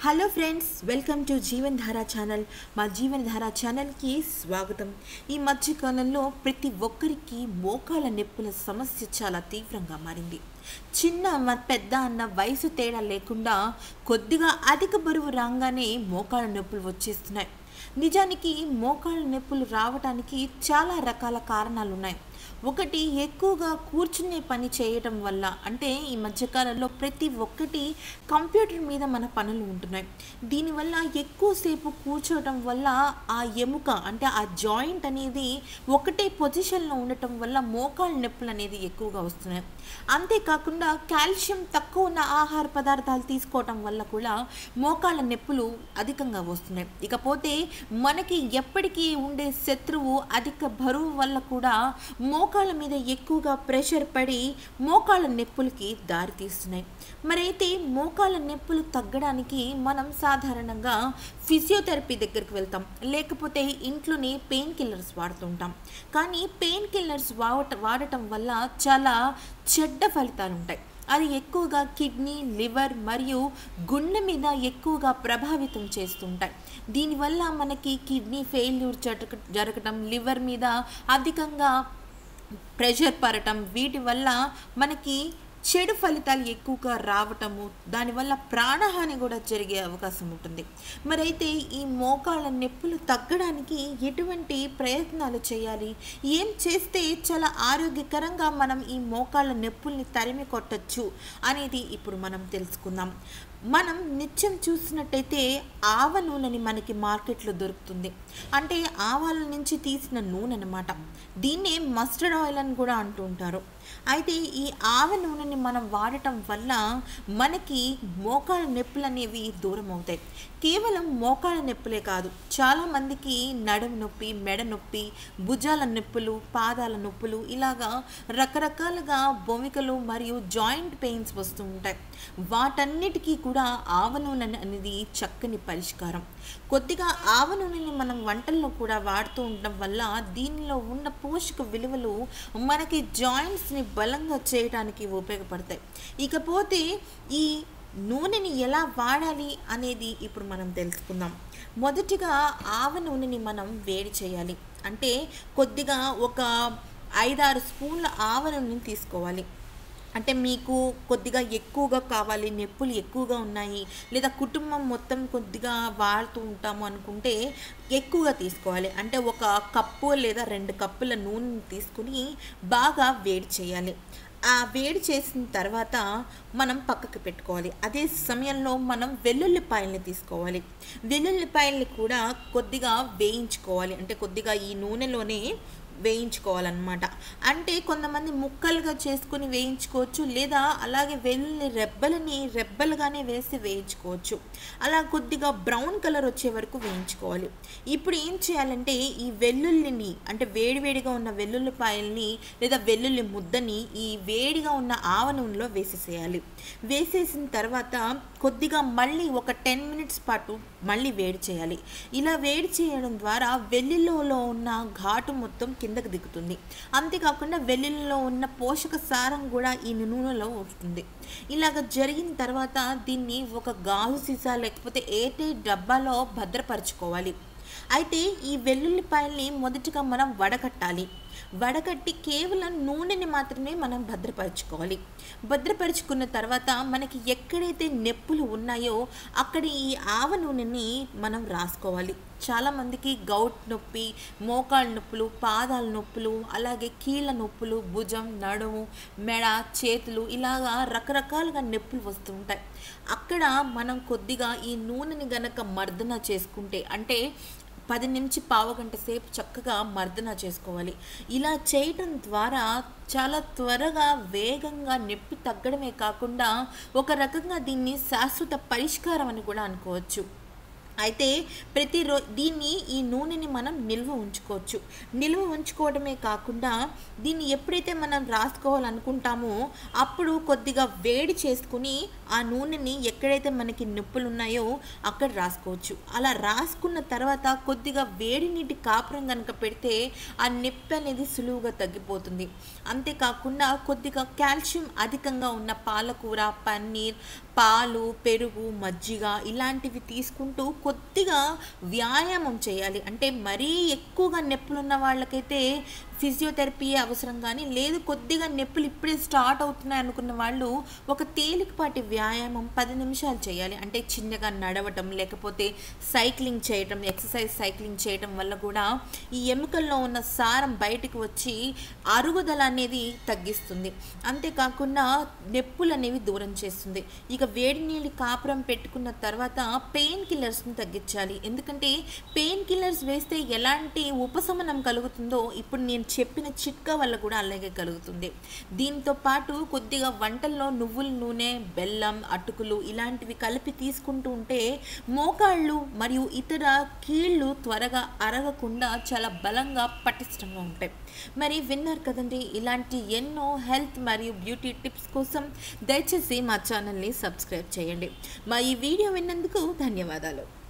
hello friends welcome to Jeevan Dhara channel మా జీవన్ ధార ఛానల్కి స్వాగతం ఈ మధ్యకాలంలో ప్రతి ఒక్కరికి మోకాళ్ళ నొప్పుల సమస్య చాలా తీవ్రంగా మారింది చిన్న మ- పెద్ద అన్న వయసు తేడా లేకుండా కొద్దిగా అధిక బరువు రాగానే మోకాళ్ళ నొప్పులు వచ్చేస్తున్నాయి నిజానికి మోకాళ్ళ నొప్పులు రావడానికి చాలా రకాల కారణాలు ఉన్నాయి ఒకటి ఎక్కువగా కూర్చునే పని చేయటం వల్ల అంటే ఈ మధ్యకాలంలో ప్రతి ఒక్కటి కంప్యూటర్ మీద మన పనులు ఉంటున్నాయి దీనివల్ల ఎక్కువసేపు కూర్చోవటం వల్ల ఆ ఎముక అంటే ఆ జాయింట్ అనేది ఒకటే పొజిషన్లో ఉండటం వల్ల మోకాళ్ళ నొప్పులు అనేది ఎక్కువగా వస్తున్నాయి అంతేకాకుండా కాల్షియం తక్కువ ఉన్న ఆహార పదార్థాలు తీసుకోవటం వల్ల కూడా మోకాళ్ళ నొప్పులు అధికంగా వస్తున్నాయి ఇకపోతే మనకి ఎప్పటికీ ఉండే శత్రువు అధిక బరువు వల్ల కూడా మోకాళ్ళ మీద ఎక్కువగా ప్రెషర్ పడి మోకాళ్ళ నొప్పులకి దారితీస్తున్నాయి మరైతే మోకాళ్ళ నొప్పులు తగ్గడానికి మనం సాధారణంగా ఫిజియోథెరపీ దగ్గరికి వెళ్తాం లేకపోతే ఇంట్లోనే పెయిన్ కిల్లర్స్ వాడుతుంటాం కానీ పెయిన్ కిల్లర్స్ వాడట వాడటం వల్ల చాలా చెడ్డ ఫలితాలు ఉంటాయి అది ఎక్కువగా కిడ్నీ లివర్ మరియు గుండె మీద ఎక్కువగా ప్రభావితం చేస్తుంటాయి దీనివల్ల మనకి కిడ్నీ ఫెయిల్యూర్ జరగ జరగటం లివర్ మీద అధికంగా ప్రెషర్ పడటం వీటి వల్ల మనకి చెడు ఫలితాలు ఎక్కువగా రావటము దానివల్ల ప్రాణహాని కూడా జరిగే అవకాశం ఉంటుంది మరైతే ఈ మోకాళ్ళ నొప్పులు తగ్గడానికి ఎటువంటి ప్రయత్నాలు చేయాలి ఏం చేస్తే చాలా ఆరోగ్యకరంగా మనం ఈ మోకాళ్ళ నొప్పుల్ని తరిమి కొట్టచ్చు అనేది ఇప్పుడు మనం తెలుసుకుందాం మనం నిత్యం చూసినట్టయితే ఆవ నూనెని మనకి మార్కెట్లో దొరుకుతుంది అంటే ఆవాల నుంచి తీసిన నూనె అనమాట దీన్నే మస్టర్డ్ ఆయిల్ అని కూడా అంటూ ఉంటారు అయితే ఈ ఆవ నూనెని మనం వాడటం వల్ల మనకి మోకాళ్ళ నొప్పులు అనేవి దూరం అవుతాయి కేవలం మోకాళ్ళ నొప్పులే కాదు చాలామందికి నడుము నొప్పి మెడ నొప్పి భుజాల నొప్పులు పాదాల నొప్పులు ఇలాగా రకరకాలుగా బొమికలు మరియు జాయింట్ పెయిన్స్ వస్తూ ఉంటాయి వాటన్నిటికీ కూడా ఆవ నూనె అనేది చక్కని పరిష్కారం కొద్దిగా ఆవ నూనెని మనం వంటల్లో కూడా వాడుతూ ఉండడం వల్ల దీనిలో ఉన్న పోషక విలువలు మనకి జాయింట్స్ని బలంగా చేయడానికి ఉపయోగపడతాయి ఇకపోతే ఈ నూనెని ఎలా వాడాలి అనేది ఇప్పుడు మనం తెలుసుకుందాం మొదటిగా ఆవ నూనెని మనం వేడి చేయాలి అంటే కొద్దిగా ఒక ఐదారు స్పూన్ల ఆవ నూనెని తీసుకోవాలి అంటే మీకు కొద్దిగా ఎక్కువగా కావాలి నొప్పులు ఎక్కువగా ఉన్నాయి లేదా కుటుంబం మొత్తం కొద్దిగా వాడుతూ ఉంటాము అనుకుంటే ఎక్కువగా తీసుకోవాలి అంటే ఒక కప్పు లేదా రెండు కప్పుల నూనెని తీసుకుని బాగా వేడి చేయాలి ఆ వేడి చేసిన తర్వాత మనం పక్కకు పెట్టుకోవాలి అదే సమయంలో మనం వెల్లుల్లిపాయల్ని తీసుకోవాలి వెల్లుల్లిపాయల్ని కూడా కొద్దిగా వేయించుకోవాలి అంటే కొద్దిగా ఈ నూనెలోనే వేయించుకోవాలన్నమాట అంటే కొంతమంది ముక్కలుగా చేసుకుని వేయించుకోవచ్చు లేదా అలాగే వెల్లుల్లి రెబ్బలని రెబ్బలుగానే వేసి వేయించుకోవచ్చు అలా కొద్దిగా బ్రౌన్ కలర్ వచ్చే వరకు వేయించుకోవాలి ఇప్పుడు ఏం చేయాలంటే ఈ వెల్లుల్లిని అంటే వేడివేడిగా ఉన్న వెల్లుల్లిపాయల్ని లేదా వెల్లుల్లి ముద్దని ఈ వేడిగా ఉన్న ఆవ నూనెలో వేసేసేయాలి వేసేసిన తర్వాత కొద్దిగా మళ్ళీ ఒక టెన్ మినిట్స్ పాటు మళ్ళీ వేడి చేయాలి ఇలా వేడి చేయడం ద్వారా వెల్లుల్లిలో ఉన్న ఘాటు మొత్తం కిందకు దిగుతుంది అంతేకాకుండా వెల్లుల్లిలో ఉన్న పోషక సారం కూడా ఈ నూనెలో వస్తుంది ఇలాగ జరిగిన తర్వాత దీన్ని ఒక గాజు సీసా లేకపోతే ఏటే డబ్బాలో భద్రపరచుకోవాలి అయితే ఈ వెల్లుల్లిపాయల్ని మొదటిగా మనం వడకట్టాలి వడకట్టి కేవలం నూనెని మాత్రమే మనం భద్రపరచుకోవాలి భద్రపరుచుకున్న తర్వాత మనకి ఎక్కడైతే నొప్పులు ఉన్నాయో అక్కడ ఈ ఆవ నూనెని మనం రాసుకోవాలి చాలామందికి గౌట్ నొప్పి మోకాళ్ళ నొప్పులు పాదాల నొప్పులు అలాగే కీళ్ళ నొప్పులు భుజం నడుము మెడ చేతులు ఇలాగా రకరకాలుగా నొప్పులు వస్తూ ఉంటాయి అక్కడ మనం కొద్దిగా ఈ నూనెని గనక మర్దన చేసుకుంటే అంటే పది నుంచి పావు గంట సేపు చక్కగా మర్దన చేసుకోవాలి ఇలా చేయటం ద్వారా చాలా త్వరగా వేగంగా నొప్పి తగ్గడమే కాకుండా ఒక రకంగా దీన్ని శాశ్వత పరిష్కారం అని కూడా అనుకోవచ్చు అయితే ప్రతిరో దీన్ని ఈ నూనెని మనం నిల్వ ఉంచుకోవచ్చు నిల్వ ఉంచుకోవడమే కాకుండా దీన్ని ఎప్పుడైతే మనం రాసుకోవాలనుకుంటామో అప్పుడు కొద్దిగా వేడి చేసుకుని ఆ నూనెని ఎక్కడైతే మనకి నొప్పులు ఉన్నాయో అక్కడ రాసుకోవచ్చు అలా రాసుకున్న తర్వాత కొద్దిగా వేడి నీటి కాపురం కనుక పెడితే ఆ నొప్పి అనేది సులువుగా తగ్గిపోతుంది అంతేకాకుండా కొద్దిగా కాల్షియం అధికంగా ఉన్న పాలకూర పన్నీర్ పాలు పెరుగు మజ్జిగ ఇలాంటివి తీసుకుంటూ కొద్దిగా వ్యాయామం చేయాలి అంటే మరీ ఎక్కువగా నొప్పులు ఉన్న వాళ్ళకైతే ఫిజియోథెరపీ అవసరం కానీ లేదు కొద్దిగా నొప్పులు ఇప్పుడే స్టార్ట్ అవుతున్నాయి అనుకున్న వాళ్ళు ఒక తేలికపాటి వ్యాయామం పది నిమిషాలు చేయాలి అంటే చిన్నగా నడవటం లేకపోతే సైక్లింగ్ చేయటం ఎక్సర్సైజ్ సైక్లింగ్ చేయటం వల్ల కూడా ఈ ఎముకల్లో ఉన్న సారం బయటకు వచ్చి అరుగుదల అనేది తగ్గిస్తుంది అంతేకాకుండా నొప్పులు అనేవి దూరం చేస్తుంది ఇక వేడి నీళ్ళు కాపురం పెట్టుకున్న తర్వాత పెయిన్ కిల్లర్స్ని తగ్గించాలి ఎందుకంటే పెయిన్ కిల్లర్స్ వేస్తే ఎలాంటి ఉపశమనం కలుగుతుందో ఇప్పుడు నేను చెప్పిన చిట్కా వల్ల కూడా అలాగే కలుగుతుంది దీంతో పాటు కొద్దిగా వంటల్లో నువ్వుల నూనె బెల్లం అటుకులు ఇలాంటివి కలిపి తీసుకుంటూ ఉంటే మోకాళ్ళు మరియు ఇతర కీళ్ళు త్వరగా అరగకుండా చాలా బలంగా పటిష్టంగా ఉంటాయి మరి విన్నారు కదండి ఇలాంటి ఎన్నో హెల్త్ మరియు బ్యూటీ టిప్స్ కోసం దయచేసి మా ఛానల్ని సబ్స్క్రైబ్ చేయండి మా ఈ వీడియో విన్నందుకు ధన్యవాదాలు